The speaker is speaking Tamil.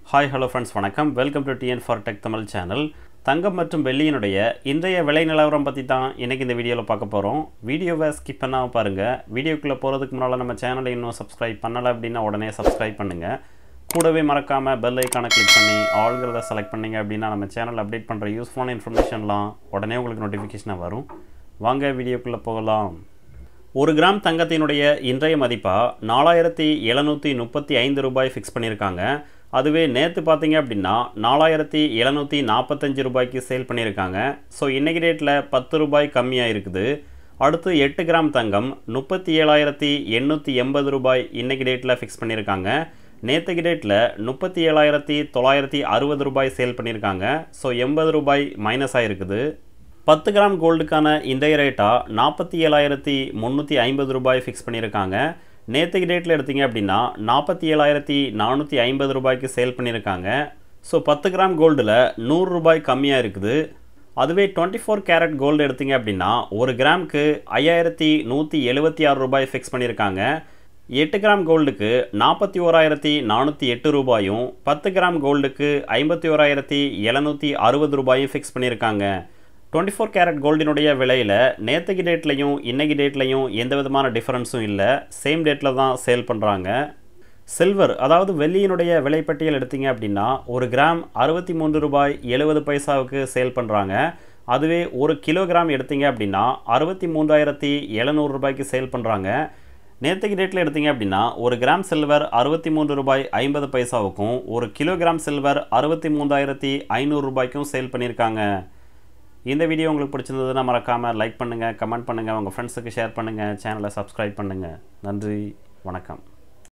ஹாய் ஹலோ ஃப்ரெண்ட்ஸ் வணக்கம் welcome to TN for tech Tamil channel தங்கம் மற்றும் வெள்ளியினுடைய இன்றைய விலை நிலவரம் பற்றி தான் இன்றைக்கி இந்த வீடியோவில் பார்க்க போகிறோம் வீடியோவை ஸ்கிப் பண்ணாமல் பாருங்கள் வீடியோக்குள்ளே போகிறதுக்கு முன்னால் நம்ம சேனலை இன்னும் சப்ஸ்கிரைப் பண்ணலை அப்படின்னா உடனே சப்ஸ்கிரைப் பண்ணுங்கள் கூடவே மறக்காமல் பெல் ஐக்கானை கிளிக் பண்ணி ஆல்கிறத செலக்ட் பண்ணீங்க அப்படின்னா நம்ம சேனல் அப்டேட் பண்ணுற யூஸ்ஃபுல்லான இன்ஃபர்மேஷன்லாம் உடனே உங்களுக்கு நோட்டிஃபிகேஷனாக வரும் வாங்க வீடியோக்குள்ளே போகலாம் ஒரு கிராம் தங்கத்தினுடைய இன்றைய மதிப்பாக நாலாயிரத்தி எழுநூற்றி முப்பத்தி ஐந்து ரூபாய் ஃபிக்ஸ் பண்ணியிருக்காங்க அதுவே நேற்று பார்த்தீங்க அப்படின்னா நாலாயிரத்தி எழுநூற்றி நாற்பத்தஞ்சு ரூபாய்க்கு சேல் பண்ணியிருக்காங்க ஸோ இன்றைக்கி டேட்டில் பத்து ரூபாய் கம்மியாக இருக்குது அடுத்து எட்டு கிராம் தங்கம் முப்பத்தி ஏழாயிரத்தி எண்ணூற்றி எண்பது ரூபாய் இன்றைக்கி டேட்டில் ஃபிக்ஸ் பண்ணியிருக்காங்க நேற்றுக்கு டேட்டில் முப்பத்தி ஏழாயிரத்தி தொள்ளாயிரத்தி அறுபது ரூபாய் சேல் பண்ணியிருக்காங்க ஸோ எண்பது ரூபாய் மைனஸ் ஆகிருக்குது பத்து கிராம் கோல்டுக்கான இன்றைய ரேட்டாக நாற்பத்தி ஏழாயிரத்தி முந்நூற்றி ஐம்பது ரூபாய் ஃபிக்ஸ் பண்ணியிருக்காங்க நேற்றுக்கு டேட்டில் எடுத்தீங்க அப்படின்னா நாற்பத்தி ஏழாயிரத்தி நானூற்றி ஐம்பது ரூபாய்க்கு சேல் பண்ணியிருக்காங்க ஸோ பத்து கிராம் கோல்டில் நூறு ரூபாய் கம்மியாக இருக்குது அதுவே டுவெண்ட்டி ஃபோர் கேரட் கோல்டு எடுத்தீங்க அப்படின்னா ஒரு கிராமுக்கு ஐயாயிரத்தி நூற்றி எழுபத்தி ஆறு ரூபாய் ஃபிக்ஸ் பண்ணியிருக்காங்க எட்டு கிராம் கோல்டுக்கு நாற்பத்தி ஓராயிரத்தி நானூற்றி எட்டு ரூபாயும் பத்து கிராம் கோல்டுக்கு ஐம்பத்தி ஓராயிரத்தி எழுநூற்றி அறுபது ரூபாயும் ஃபிக்ஸ் பண்ணியிருக்காங்க டுவெண்ட்டி ஃபோர் கேரட் கோல்டினுடைய விலையில் நேற்றுக்கு டேட்லையும் இன்றைக்கி டேட்லையும் எந்த விதமான டிஃப்ரென்ஸும் இல்லை சேம் டேட்டில் தான் சேல் பண்ணுறாங்க சில்வர் அதாவது வெள்ளியினுடைய விலைப்பட்டியல் எடுத்தீங்க அப்படின்னா ஒரு கிராம் அறுபத்தி மூன்று ரூபாய் எழுபது பைசாவுக்கு சேல் பண்ணுறாங்க அதுவே ஒரு கிலோகிராம் எடுத்தீங்க அப்படின்னா அறுபத்தி மூன்றாயிரத்தி எழுநூறு ரூபாய்க்கு சேல் பண்ணுறாங்க நேற்றுக்கு டேட்டில் எடுத்தீங்க அப்படின்னா ஒரு கிராம் சில்வர் அறுபத்தி மூன்று ரூபாய் ஐம்பது பைசாவுக்கும் ஒரு கிலோகிராம் சில்வர் அறுபத்தி மூன்றாயிரத்தி ஐநூறு ரூபாய்க்கும் சேல் பண்ணியிருக்காங்க இந்த வீடியோ உங்களுக்கு பிடிச்சிருந்ததுன்னா மறக்காமல் லைக் பண்ணுங்கள் கமெண்ட் பண்ணுங்கள் உங்கள் ஃப்ரெண்ட்ஸுக்கு ஷேர் பண்ணுங்கள் சேனலை சப்ஸ்கிரைப் பண்ணுங்கள் நன்றி வணக்கம்